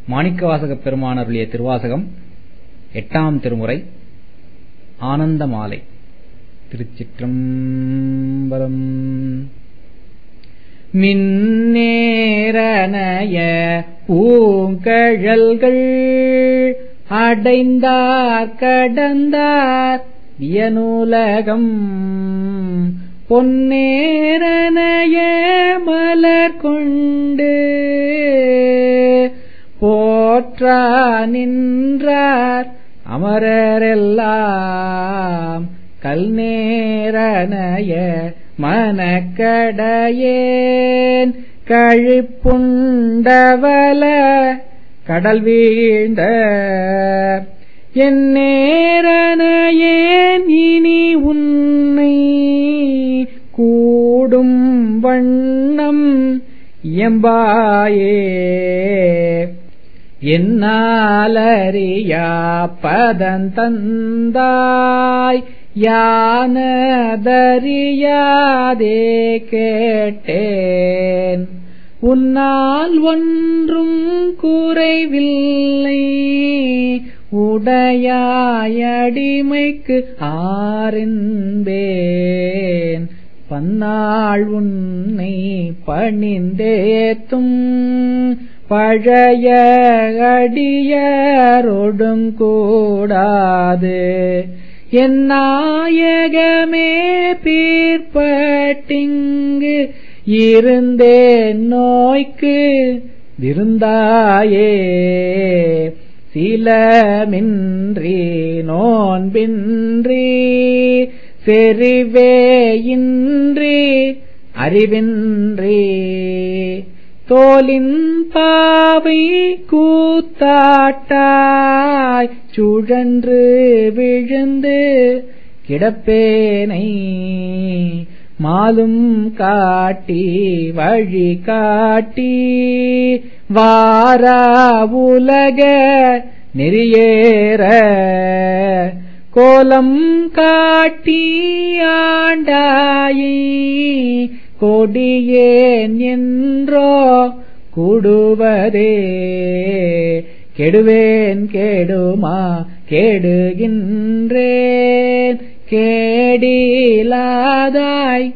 மாணிக்கவாசகப் பெருமான் அருளிய திருவாசகம் எட்டாம் திருமுறை ஆனந்த மாலை திருச்சிற்றம்பலம் மின்னேரனைய பூங்கழல்கள் அடைந்தார் கடந்தார் வியனுலகம் பொன்னேரனைய மலர் கொண்டு போற்றா நின்றார் அமரரெல்லாம் கல் நேரனைய மனக்கடையேன் கழிப்புண்டவல கடல் வீழ்ந்த என் நேரனையேன் இனி உன்னை கூடும் வண்ணம் எம்பாயே என்னாலறியா பதந்தந்தாய் யானதறியாதே கேட்டேன் உன்னால் ஒன்றும் குறைவில்லை உடையாயடிமைக்கு ஆரென்பேன் பன்னாள் உன்னை பணிந்தேத்தும் பழைய அடியரொடும் கூடாது என் நாயகமே பீர்பட்டிங்கு இருந்தேன் நோய்க்கு விருந்தாயே சிலமின்றி நோன்பின்றி செறிவேயின்றி அறிவின்றி தோலின் பாவை கூத்தாட்டாய் சுழன்று விழுந்து கிடப்பேனை மாலும் காட்டி வழி காட்டி வாரா உலக நெறியேற கோலம் காட்டி ஆண்டாயே கொடியேன் என்றோ கூடுவதே கெடுவேன் கேடுமா கேடுகின்றேன் கேடிலாதாய்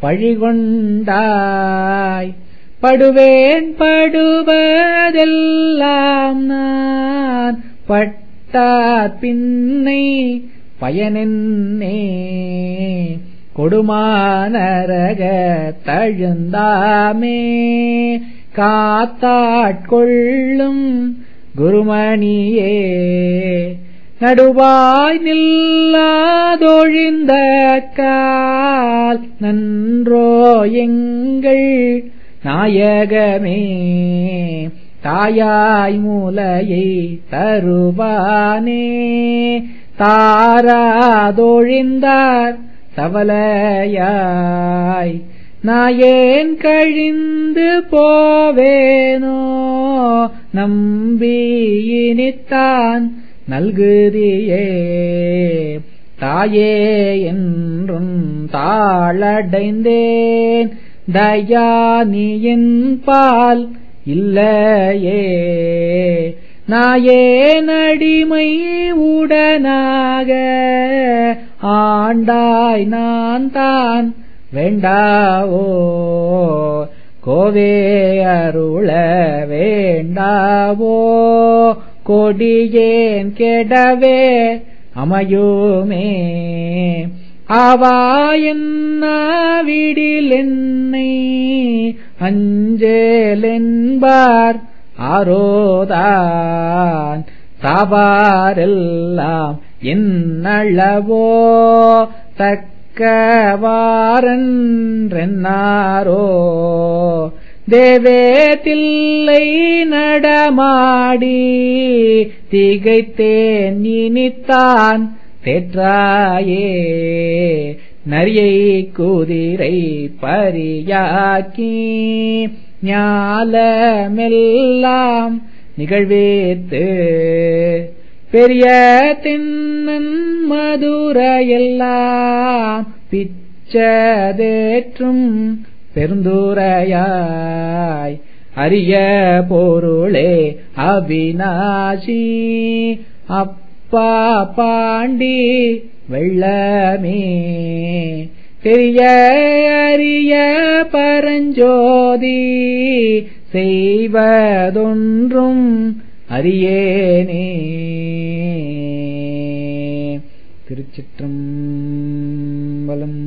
பழிகொண்டாய் படுவேன் படுவதெல்லாம் நான் பட்டார் பின்னை பயனென்னே கொடுமானரக தழுந்தாமே காத்தாட்கொள்ளும் குருமணியே நடுவாய் நில்லாதொழிந்த கால் நன்றோ எங்கள் நாயகமே தாயாய் மூலையை தருவானே தாராதொழிந்தார் தவலையாய் நாயேன் கழிந்து போவேனோ நம்பியினித்தான் நல்குதியே தாயே என்றும் தாளடைந்தேன் தயா நீ என் பால் இல்லையே நாயேன் அடிமை உடனாக ஆண்டாய் நான் தான் வேண்டாவோ கோவே அருள வேண்டாவோ கொடியேன் கெடவே அமையுமே ஆவாயன்னாவிடில் என்னை அஞ்சேலென்பார் ஆரோதான் சாபாரெல்லாம் என்னளவோ தக்கவாரன்றென்னாரோ தேவே தில்லை நடமாடி திகைத்தேன் இனித்தான் தேற்றாயே நரியை குதிரை பரியாக்கி ஞாலமெல்லாம் நிகழ்வேத்து பெரிய தின்னன் மதுரையெல்லாம் பிச்சதேற்றும் பெருந்துரையாய் அரிய பொருளே அவிநாசி அப்பா பாண்டி வெள்ளமே பெரிய அரிய பரஞ்சோதி செய்வதொன்றும் அறியேனே திருச்சிற்றம்பலம்